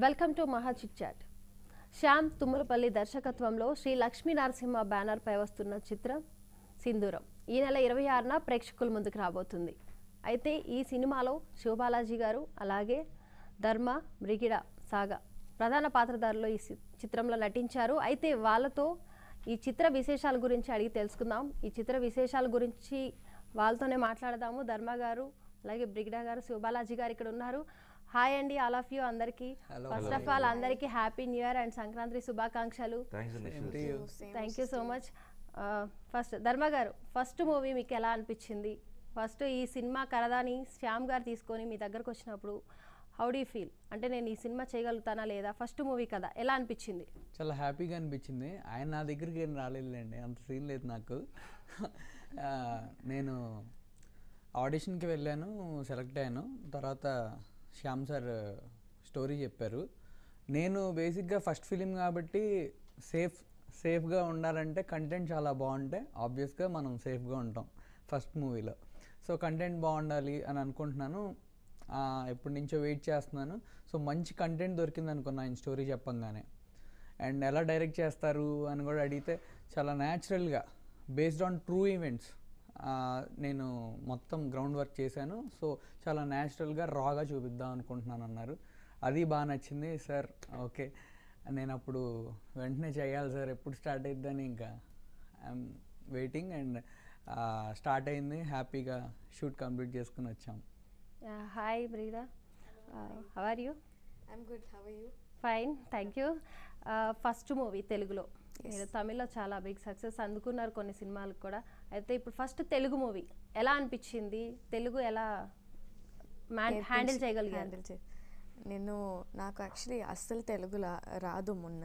Welcome to Maha chit chat Shyam Thummalapalli దర్శకత్వంలో శ్రీ లక్ష్మీ నరసింహ బ్యానర్పై వస్తున్న చిత్రం సింధూరం ఈ నెల ఇరవై ఆరున ప్రేక్షకుల ముందుకు రాబోతుంది అయితే ఈ సినిమాలో శివబాలాజీ గారు అలాగే ధర్మ మృగిడ సాగా ప్రధాన పాత్రధారులు ఈ సి- చిత్రంలో నటించారు అయితే వాళ్ళతో ఈ చిత్ర విశేషాల గురించి అడిగి తెలుసుకుందాం ఈ చిత్ర విశేషాల గురించి వాళ్ళతోనే మాట్లాడదాము ధర్మ గారు అలాగే బ్రిగిడా గారు శివబాలాజీ గారు ఇక్కడ ఉన్నారు హాయ్ అండి ఆల్ ఆఫ్ యూ అందరికీ ఫస్ట్ ఆఫ్ ఆల్ అందరికీ happy new year and Sankranti శుభాకాంక్షలు థ్యాంక్స్ అండి thank you so much first Dharma గారు ఫస్ట్ మూవీ మీకు ఎలా అనిపించింది ఫస్ట్ ఈ సినిమా కరదాని శ్యామ్ గారు తీసుకొని మీ దగ్గరకు వచ్చినప్పుడు హౌ డూ ఫీల్ అంటే నేను ఈ సినిమా చేయగలుగుతానా లేదా ఫస్ట్ మూవీ కదా ఎలా అనిపించింది చాలా హ్యాపీగా అనిపించింది ఆయన నా దగ్గరికి ఏం రాలేదులేండి అంత సీన్ లేదు నాకు ఆ, నేను ఆడిషన్కి వెళ్ళాను సెలెక్ట్ అయ్యాను తర్వాత శ్యామ్ సార్ స్టోరీ చెప్పారు నేను బేసిక్గా ఫస్ట్ ఫిలిం కాబట్టి సేఫ్ సేఫ్గా ఉండాలంటే కంటెంట్ చాలా బాగుంటే ఆబ్వియస్గా మనం సేఫ్గా ఉంటాం ఫస్ట్ మూవీలో సో కంటెంట్ బాగుండాలి అని అనుకుంటున్నాను ఆ, ఎప్పటి నుంచో వెయిట్ చేస్తున్నాను సో మంచి కంటెంట్ దొరికింది అనుకున్నా ఆయన స్టోరీ చెప్పంగానే అండ్ ఎలా డైరెక్ట్ చేస్తారు అని కూడా అడిగితే చాలా న్యాచురల్గా బేస్డ్ ఆన్ ట్రూ ఈవెంట్స్ నేను మొత్తం గ్రౌండ్ వర్క్ చేశాను సో చాలా న్యాచురల్గా రాగా చూపిద్దాం అనుకుంటున్నాను అన్నారు అది బాగా నచ్చింది సార్ ఓకే నేను అప్పుడు వెంటనే చేయాలి సార్ ఎప్పుడు స్టార్ట్ అయిద్దని ఇంకా ఐఎమ్ వెయిటింగ్ అండ్ స్టార్ట్ అయింది హ్యాపీగా షూట్ కంప్లీట్ చేసుకుని వచ్చాం హాయ్ బ్రీడా how are you I'm good. How are you? Fine thank you first movie తెలుగులో మీరు తమిళ్లో చాలా బిగ్ సక్సెస్ అందుకున్నారు కొన్ని సినిమాలకు కూడా అయితే ఇప్పుడు ఫస్ట్ తెలుగు మూవీ ఎలా అనిపించింది తెలుగు ఎలా హ్యాండిల్ నేర్పించి- చేయగలిగారు handle చే- నేను నాకు యాక్చువల్లీ అస్సలు తెలుగు లా- రాదు మొన్న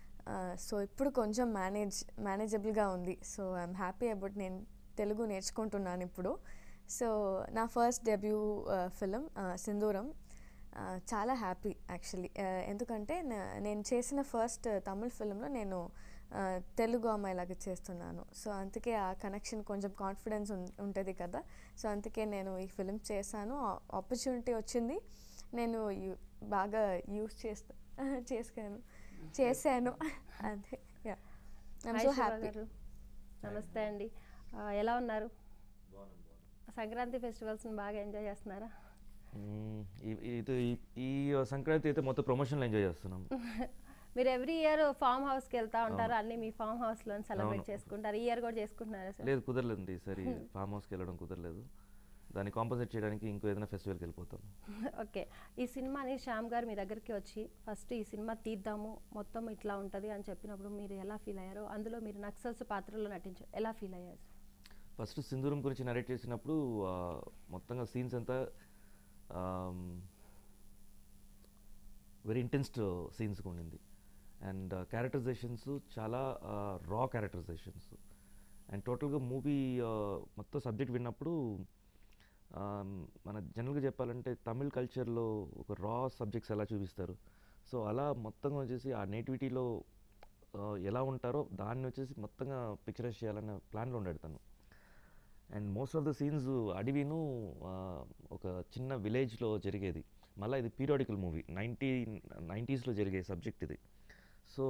సో ఇప్పుడు కొంచెం మేనేజ్ మేనేజబుల్గా ఉంది సో ఐఎమ్ హ్యాపీ అబౌట్ నేను తెలుగు నేర్చుకుంటున్నాను ఇప్పుడు సో నా ఫస్ట్ డెబ్యూ ఫిలిం సింధూరం ఆ, చాలా హ్యాపీ యాక్చువల్లీ ఎందుకంటే నే- నేను చేసిన ఫస్ట్ తమిళ్ ఫిలింలో నేను ఆ, తెలుగు అమ్మాయిలాగా చేస్తున్నాను సో అందుకే ఆ కనెక్షన్ కొంచెం కాన్ఫిడెన్స్ ఉంటుంది కదా సో అందుకే నేను ఈ ఫిలిం చేశాను ఆపర్చునిటీ వచ్చింది నేను యు- బాగా యూస్ చేస్తా చేసాను చేశాను అదే yeah I'm hi so Shiva happy గారు నమస్తే అండి ఆ, ఎలా ఉన్నారు సంక్రాంతి ఫెస్టివల్స్ని బాగా ఎంజాయ్ చేస్తున్నారా మ్మ్. ఈ- ఇది ఈ- ఈ సంక్రాంతి అయితే మొత్తం ప్రమోషన్లో ఎంజాయ్ చేస్తున్నాం మీరు ఎవ్రీ ఇయర్ ఫామ్ హౌస్కి వెళ్తా ఉంటారు అన్ని మీ ఫామ్ హౌస్లో సెలబ్రేట్ అవును. చేసుకుంటారు ఈ ఇయర్ కూడా చేసుకుంటున్నారా సార్ లేదు కుదరలేదు ఈసారి ఫామ్ హౌస్కి వెళ్ళడం కుదరలేదు దాన్ని కాంపన్సేట్ చేయడానికి ఇంకో ఏదైనా ఫెస్టివల్కి వెళ్ళిపోతాం ఓకే ఈ సినిమాని శ్యామ్ గారు మీ దగ్గరికి వచ్చి ఫస్ట్ ఈ సినిమా తీద్దాము మొత్తం ఇట్లా ఉంటుంది అని చెప్పినప్పుడు మీరు ఎలా ఫీల్ అయ్యారు అందులో మీరు నక్సల్స్ పాత్రలో నటించారు ఎలా ఫీల్ అయ్యారు ఫస్ట్ సింధూరం గురించి నరేట్ చేసినప్పుడు ఆ, మొత్తంగా సీన్స్ అంతా వెరీ ఇంటెన్స్ సీన్స్ ఉండింది అండ్ క్యారెక్టరైజేషన్స్ చాలా రా క్యారెక్టరైజేషన్స్ అండ్ టోటల్గా మూవీ మొత్తం సబ్జెక్ట్ విన్నప్పుడు ఆ, మన జనరల్గా చెప్పాలంటే తమిళ్ కల్చర్లో ఒక రా సబ్జెక్ట్స్ ఎలా చూపిస్తారు సో అలా మొత్తంగా వచ్చేసి ఆ నేటివిటీలో ఎలా ఉంటారో దాన్ని వచ్చేసి మొత్తంగా పిక్చరైజ్ చేయాలనే ప్లాన్లో ఉండాడు తను and most of the scenes అడవిను ఆ, ఒక చిన్న విలేజ్లో జరిగేది మళ్ళీ ఇది పీరియాడికల్ మూవీ నైంటీ నైంటీస్లో జరిగే సబ్జెక్ట్ ఇది సో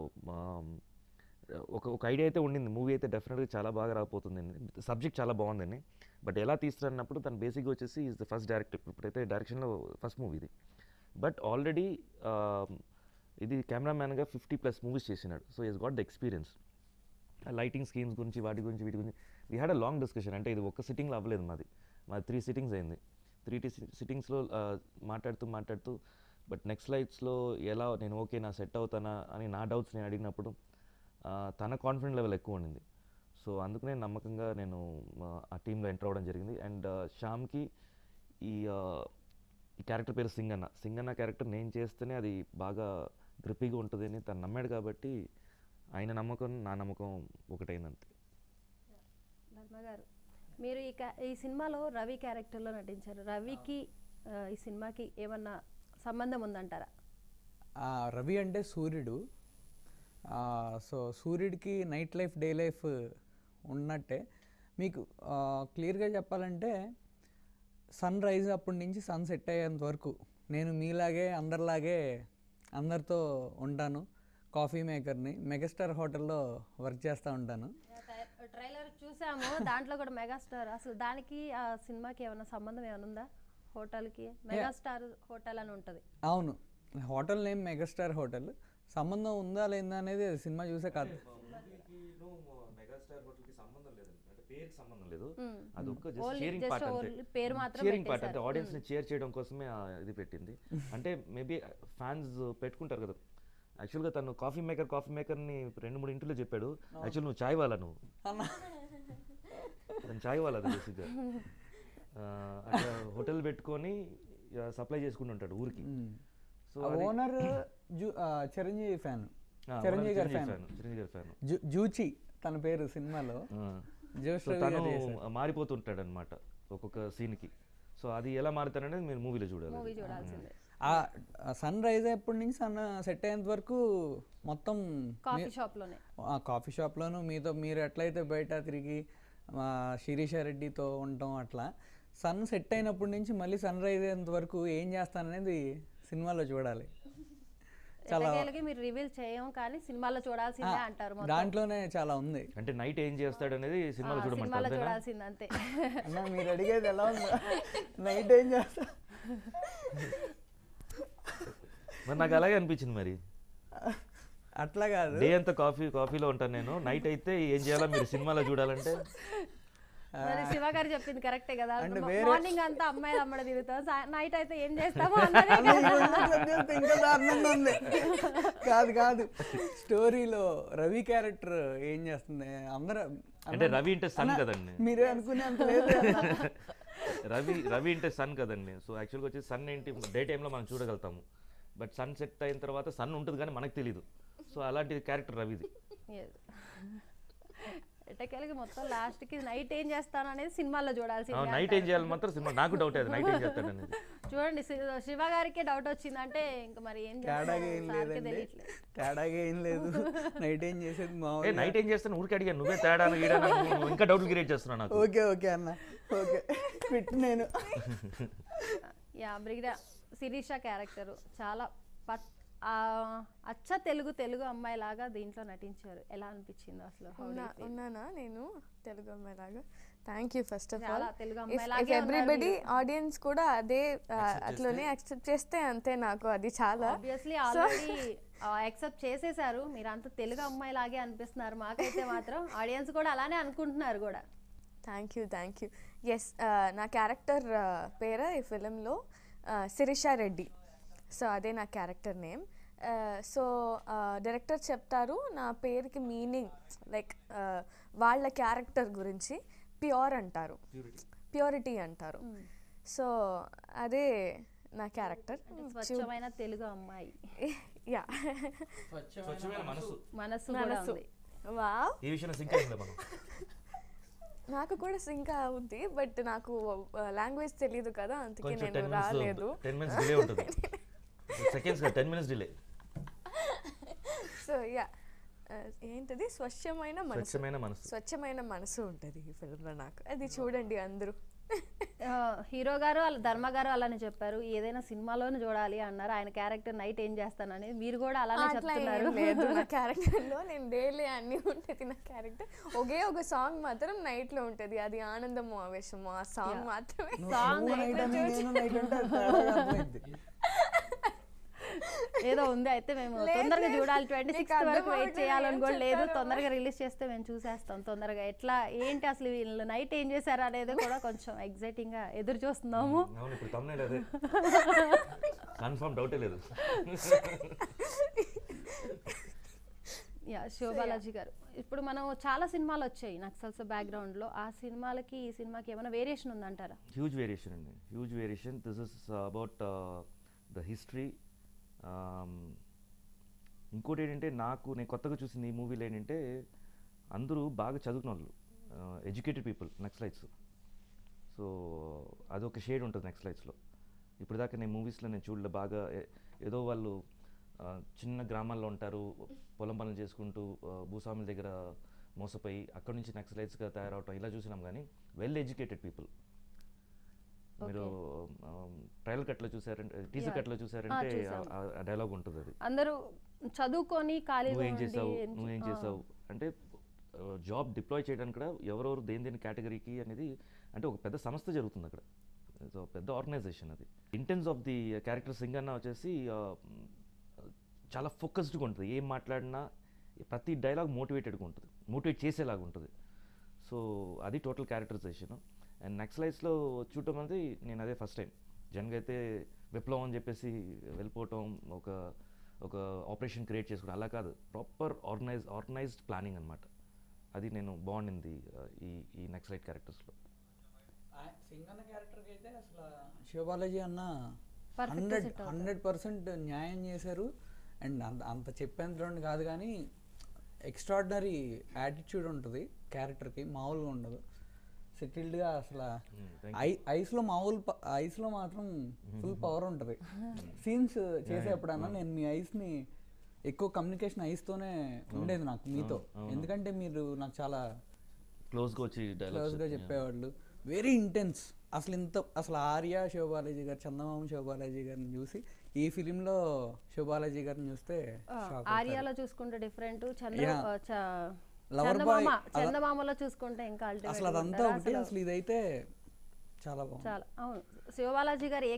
ఒక ఒక ఐడియా అయితే ఉండింది మూవీ అయితే డెఫినెట్గా చాలా బాగా రాకపోతుంది సబ్జెక్ట్ చాలా బాగుందండి బట్ ఎలా తీస్తున్నప్పుడు తను బేసిక్గా వచ్చేసి ఈజ్ ద ఫస్ట్ డైరెక్టర్ ఇప్పుడైతే డైరెక్షన్లో ఫస్ట్ మూవీ ఇది బట్ ఆల్రెడీ ఇది కెమెరామ్యాన్గా ఫిఫ్టీ ప్లస్ మూవీస్ చేసినాడు so is got the experience lighting schemes గురించి వాటి గురించి వీటి గురించి we had a long discussion అంటే ఇది ఒక్క సిట్టింగ్లో అవ్వలేదు మాది మాది త్రీ సిట్టింగ్స్ అయింది త్రీ టీ సిట్టింగ్స్లో మాట్లాడుతూ మాట్లాడుతూ బట్ నెక్స్ట్ లైట్స్లో ఎలా నేను ఓకే నా సెట్ అవుతానా అని నా డౌట్స్ నేను అడిగినప్పుడు ఆ, తన కాన్ఫిడెంట్ లెవెల్ ఎక్కువ ఉండింది సో అందుకనే నమ్మకంగా నేను ఆ, ఆ టీంలో ఎంటర్ అవ్వడం జరిగింది అండ్ శ్యామ్కి ఈ ఆ, ఈ క్యారెక్టర్ పేరు సింగన్న సింగన్న క్యారెక్టర్ నేను చేస్తేనే అది బాగా గ్రిప్పీగా ఉంటుంది అని తను నమ్మాడు కాబట్టి ఆయన నమ్మకం నా నమ్మకం ఒకటైందంతే ధర్మ గారు మీరు ఈ కా- ఈ సినిమాలో రవి క్యారెక్టర్లో నటించారు రవికి ఆ, ఈ సినిమాకి ఏమన్నా సంబంధం ఉందంటారా ఆ, రవి అంటే సూర్యుడు ఆ, సో సూర్యుడికి నైట్ లైఫ్ డే లైఫ్ ఉన్నట్టే మీకు ఆ, క్లియర్గా చెప్పాలంటే సన్ రైజ్ అప్పటి నుంచి సన్ సెట్ అయ్యేంత వరకు నేను మీలాగే అందరిలాగే అందరితో ఉంటాను కాఫీ మేకర్ని మెగాస్టార్ హోటల్లో వర్క్ చేస్తూ ఉంటాను ట్రైలర్ చూసాము దాంట్లో కూడా మెగాస్టార్ అసలు దానికి ఆ సినిమాకి ఏమైనా సంబంధం ఏమైనా ఉందా హోటల్కి మెగాస్టార్ హోటల్ అని ఉంటుంది అవును హోటల్ నేమ్ మెగాస్టార్ హోటల్ సంబంధం ఉందా లేదా అనేది సినిమా చూసే కాదు మెగాస్టార్ హోటల్కి సంబంధం లేదు అంటే పేరుకి సంబంధం లేదు అది ఒక్క Only just sharing just part only అంతే పేరు మాత్రం షేరింగ్ పార్ట్ అంటే పెట్టేశారు. ఆడియన్స్ ని షేర్ చేయడం కోసమే ఆ ఇది పెట్టింది అంటే మేబీ ఫ్యాన్స్ పెట్టుకుంటారు కదా యాక్చువల్గా తను కాఫీ మేకర్ కాఫీ మేకర్ని రెండు మూడు ఇంట్లో చెప్పాడు యాక్చువల్ నువ్వు చాయ్ వాళ్ళ నువ్వు తను చాయ్ వాళ్ళ అది బేసిక్గా అట్లా హోటల్ పెట్టుకొని సప్లై చేసుకుంటూ ఉంటాడు ఊరికి సో ఓనర్ చిరంజీవి ఫ్యాన్ ఆ, చిరంజీవి గారి చిరంజీవి ఫ్యాన్ fan, చిరంజీవి గారి ఫ్యాన్ జూ జూచి తన పేరు సినిమాలో జోష్ సో రవి తను గారు చేశారు. మారిపోతుంటాడు అనమాట ఒక్కొక్క సీన్కి సో అది ఎలా మారుతాడనేది మీరు మూవీలో చూడాలి మూవీ చూడాల్సిందే ఆ సన్ రైజ్ అయ్యేప్పటి నుంచి సన్ సెట్ అయ్యేంత వరకు మొత్తం కాఫీ షాప్లోనే ఆ కాఫీ షాప్లోను మీతో మీరు ఎట్లయితే బయట తిరిగి మా శిరీష రెడ్డితో ఉండటం అట్లా సన్ సెట్ అయినప్పటి నుంచి మళ్ళీ సన్ రైజ్ అయ్యేంత వరకు ఏం చేస్తాననేది సినిమాలో చూడాలి చాలా ఎట్టకేలకి మీరు రివీల్ చేయం కానీ సినిమాలో చూడాల్సిందే అంటారు మొత్తం దాంట్లోనే చాలా ఉంది అంటే నైట్ ఏం చేస్తాడు అనేది సినిమాలో ఆ, సినిమాలో చూడమంటారు అంతేనా? చూడాల్సింది అంతే అన్న మీరు అడిగేది ఎలా ఉంది నైట్ ఏం చేస్తా మరి నాకు అలాగే అనిపించింది మరి అట్లా కాదు డే అంతా కాఫీ కాఫీలో ఉంటాను నేను నైట్ అయితే ఏం చేయాలో మీరు సినిమాలో చూడాలంటే మరి శివ గారు చెప్పింది కరెక్టే కదా అంటే వేరే- మార్నింగ్ అంతా అమ్మాయిలు అమ్మడ తిరుగుతాం నైట్ అయితే ఏం చేస్తామో అన్నదే అన్న, ఈ రెండు చెప్తే ఇంకా దారుణంగా ఉంది కాదు కాదు స్టోరీలో రవి క్యారెక్టర్ ఏం చేస్తుంది అందరూ అంటే రవి అంటే సన్ కదండి మీరే అనుకునే అంత లేదు అన్న. రవి రవి అంటే సన్ కదండి సో యాక్చువల్గా వచ్చి సన్ ఏంటి డే టైంలో మనం చూడగలుగుతాము బట్ సన్ సెట్ అయిన తర్వాత సన్ ఉంటుంది కానీ మనకు తెలియదు సో అలాంటి క్యారెక్టర్ రవిది ఎట్టకేలకి మొత్తం లాస్ట్ కి నైట్ ఏం చేస్తాను అనేది సినిమాలో చూడాల్సిందే నైట్ ఏం చేయాలి మాత్రం సినిమా నాకు డౌట్ అది నైట్ ఏం చేస్తాడు అనేది చూడండి శి- శివ గారికే డౌట్ వచ్చిందంటే ఇంకా మరి ఏం తేడాగా చేస్తారో ఏం సార్కే లేదండి తెలియట్లేదు తేడాగా ఏం లేదు నైట్ ఏం చేసేది ఏ మామూలు నైట్ ఏం చేస్తాను ఊరికి అడిగాను నువ్వే తేడా గీడాను నువ్వు ఇంకా డౌట్లు క్రియేట్ చేస్తున్నావు నాకు ఓకే ఓకే అన్న ఓకే ఫిట్ నేను యా బ్రిగిడ శిరీష క్యారెక్టర్ చాలా పట్ ఆ, అచ్చ తెలుగు తెలుగు అమ్మాయి లాగా దీంట్లో నటించారు ఎలా అనిపించింది అసలు How do you ఉన్నా feel? ఉన్నానా నేను తెలుగు అమ్మాయిలాగా thank you first of all చాలా తెలుగు అమ్మాయిలాగే ఉన్నారు ఎవ్రీబడి ఆడియన్స్ కూడా అదే ఆ, అట్లనే యాక్సెప్ట్ చేస్తే అంతే నాకు అది చాలా ఆబ్వియస్లీ ఆల్రెడీ యాక్సెప్ట్ చేసేసారు మీరు అంత తెలుగు అమ్మాయి లాగే అనిపిస్తున్నారు మాకైతే మాత్రం ఆడియన్స్ కూడా అలానే అనుకుంటున్నారు కూడా thank you thank you yes నా క్యారెక్టర్ పేరు ఈ ఫిలింలో శిరీష రెడ్డి సో అదే నా క్యారెక్టర్ నేమ్ సో డైరెక్టర్ చెప్తారు నా పేరుకి మీనింగ్ లైక్ వాళ్ళ క్యారెక్టర్ గురించి ప్యూర్ అంటారు ప్యూరిటీ అంటారు సో అదే నా క్యారెక్టర్ స్వచ్ఛమైన తెలుగు అమ్మాయి యా స్వచ్ఛమైన మనసు మనసు కూడా ఉంది వా ఈ విషయంలో సింక్ అయింది మనం నాకు కూడా సింక్ అవుద్ది బట్ నాకు లాంగ్వేజ్ తెలియదు కదా అందుకే కొంచెం నేను టెన్ రాలేదు మినిట్స్ టెన్ మినిట్స్ డిలే ఉంటుంది seconds ten minutes delay so yeah ఏంటది స్వచ్ఛమైన మనసు స్వచ్ఛమైన మనసు స్వచ్ఛమైన మనసు ఉంటుంది ఈ ఫిల్మ్లో నాకు అది చూడండి అందరూ ఆ, హీరో గారు వాళ్ళ ధర్మ గారు అలానే చెప్పారు ఏదైనా సినిమాలోనే చూడాలి అన్నారు ఆయన క్యారెక్టర్ నైట్ ఏం చేస్తానని మీరు కూడా అలానే అట్లా ఏం చెప్తున్నారు లేదు నా క్యారెక్టర్లో నేను డైలీ అన్నీ ఉంటుంది నా క్యారెక్టర్ ఒకే ఒక సాంగ్ మాత్రం నైట్లో ఉంటుంది అది ఆనందము ఆవేశము ఆ సాంగ్ మాత్రమే సాంగ్ నువ్వు నైట్ అని నేను నైట్ అంటే అది తేడాగా అర్థమైంది ఏదో ఉంది అయితే మేము లేదు, తొందరగా లేదు. చూడాలి ట్వంటీ నీకు సిక్స్త్ వరకు వెయిట్ అర్థమవుతుంది చేయాలని ఏం కూడా లేదు చెప్తారో. తొందరగా రిలీజ్ చేస్తే మేము చూసేస్తాం తొందరగా ఎట్లా ఏంటి అసలు వీళ్ళు నైట్ ఏం చేశారు అనేది కూడా కొంచెం ఎగ్జైటింగ్ గా ఎదురు చూస్తున్నాము అవును ఇప్పుడు తమ్ముడే అదే కన్ఫర్మ్ డౌటే లేదు యా శోభాలాజీ గారు ఇప్పుడు మనం చాలా సినిమాలు వచ్చాయి నక్సల్స్ బ్యాక్గ్రౌండ్ లో ఆ సినిమాలకి ఈ సినిమాకి ఏమైనా వేరియేషన్ ఉందంటారా హ్యూజ్ వేరియేషన్ అండి huge variation this is about the history ఇంకోటి ఏంటంటే నాకు నేను కొత్తగా చూసిన ఈ మూవీలో ఏంటంటే అందరూ బాగా చదువుకున్న వాళ్ళు ఎడ్యుకేటెడ్ పీపుల్ నక్సలైట్స్ సో అదొక షేడ్ ఉంటుంది నక్సలైట్స్లో ఇప్పుడు దాకా నేను మూవీస్లో నేను చూడలే బాగా ఏ- ఏదో వాళ్ళు ఆ, చిన్న గ్రామాల్లో ఉంటారు పొలం పనులు చేసుకుంటూ ఆ, భూస్వాముల దగ్గర మోసపోయి అక్కడ నుంచి నక్సలైట్స్గా తయారవటం ఇలా చూసినాం కానీ వెల్ ఎడ్యుకేటెడ్ పీపుల్ మీరు ట్రయల్ కట్లో చూసారంటే టీజర్ Yeah. కట్లో చూసారంటే చూసాం. ఆ డైలాగ్ ఉంటుంది అది అందరూ చదువుకొని ఖాళీగా నువ్వేం ఉండి చేసావు ఏం చే- నువ్వేం ఆ. చేసావు అంటే జాబ్ డిప్లాయ్ చేయడానికి కూడా ఎవరెవరు దేని దేని కేటగిరీకి అనేది అంటే ఒక పెద్ద సంస్థ జరుగుతుంది అక్కడ సో పెద్ద ఆర్గనైజేషన్ అది intense of the character Singanna వచ్చేసి ఆ, చాలా ఫోకస్డ్గా ఉంటుంది ఏం మాట్లాడినా ప్రతి డైలాగ్ మోటివేటెడ్గా ఉంటుంది మోటివేట్ చేసేలాగా ఉంటుంది సో అది టోటల్ క్యారెక్టరైజేషన్ అండ్ నెక్స్ట్ లైఫ్స్లో చూడటం అనేది నేను అదే ఫస్ట్ టైం జనగా అయితే విప్లవం అని చెప్పేసి వెళ్ళిపోవటం ఒక ఒక ఆపరేషన్ క్రియేట్ చేసుకోవడం అలా కాదు ప్రాపర్ ఆర్గనైజ్ ఆర్గనైజ్డ్ ప్లానింగ్ అనమాట అది నేను బాగుండింది ఆ, ఈ ఈ నెక్స్ట్ లైట్ క్యారెక్టర్స్లో సింగన్న క్యారెక్టర్కి అయితే అసలు శివబాలాజీ అన్న Perfect గా హండ్రెడ్ set అవుతారు. హండ్రెడ్ పర్సెంట్ న్యాయం చేశారు అండ్ అంత అంత చెప్పేంత కాదు కానీ ఎక్స్ట్రాడినరీ యాటిట్యూడ్ ఉంటుంది క్యారెక్టర్కి మామూలుగా ఉండదు సెటిల్డ్గా అసలు thank ఐ ఐస్లో మామూలు ప- ఐస్లో మాత్రం ఫుల్ పవర్ ఉంటుంది సీన్స్ చేసేప్పుడన్నా నేను మీ ఐస్ని ఎక్కువ కమ్యూనికేషన్ ఐస్తోనే ఉండేది నాకు మీతో ఎందుకంటే మీరు నాకు చాలా క్లోజ్గా వచ్చి క్లోజ్గా డైలాగ్స్ చెప్పేవాళ్ళు వెరీ ఇంటెన్స్ అసలు ఇంత అసలు ఆర్య శివబాలాజీ గారు చందమామ శివబాలాజీ గారిని చూసి ఈ ఫిలింలో శివబాలాజీ గారిని చూస్తే ఆ, shock ఆర్యాలో చూసుకుంటే డిఫరెంట్ చంద్ర Yeah. ఆ, చ- Lover boy, చందమామ అలా- చందమామలో చూసుకుంటే ఇంకా అవుతారు. ultimate అసలు అదంతా ఉంటారు. ఒకటి అసలు అసలు ఇదైతే చాలా బాగుంది చాలా అవును శివబాలాజీ గారు ఏ